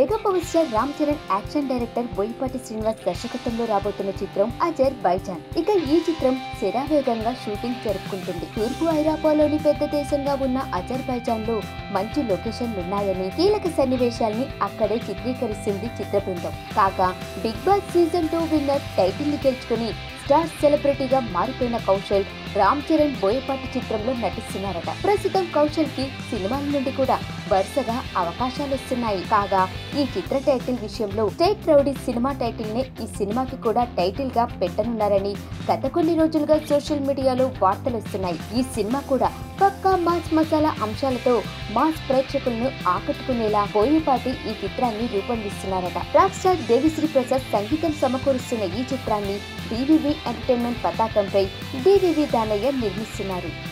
mega power star Ram Charan action director Boyapati Srinivas దర్శకత్వంలో రాబోతున్న చిత్రం అజర్ బైజాన్ ఇక ఈ చిత్రం శరావేగంగా షూటింగ్ జరుపుకుంటుంది తూర్పు ఐరాపాలోని పెద్ద దేశంగా ఉన్న అజర్ బైజాన్ లో మంచి లొకేషన్లు ఉన్నాయని కీలక సన్నివేశాల్ని అక్కడే చిత్రీకరిస్తుంది చిత్ర బృందం కాగా Bigg Boss season two winner title ని గెలుచుకుని స్టార్ సెలబ్రిటీగా మారిపోయిన కౌశల్ రామ్ చరణ్ బోయపాటి చిత్రంలో నటిస్తున్నారట ప్రస్తుతం కౌశల్ కి సినిమాల నుండి కూడా వరుసగా అవకాశాలు వస్తున్నాయి కాగా ఈ చిత్ర టైటిల్ విషయంలో స్టేట్ రౌడీ సినిమా టైటిల్ నే ఈ సినిమాకి కూడా టైటిల్ గా పెట్టనున్నారని గత కొన్ని రోజులుగా సోషల్ మీడియాలో వార్తలు వస్తున్నాయి ఈ సినిమా కూడా పక్కా మాస్ మసాలా అంశాలతో మాస్ ప్రేక్షకులను ఆకట్టుకునేలా బోయపాటి ఈ చిత్రాన్ని రూపొందిస్తున్నారట రాక్ స్టార్ దేవిశ్రీ ప్రసాద్ సంగీతం సమకూరుస్తున్న ఈ చిత్రాన్ని డివివి ఎంటర్టైన్మెంట్ పతాకంపై డివివి దానయ్య నిర్మిస్తున్నారు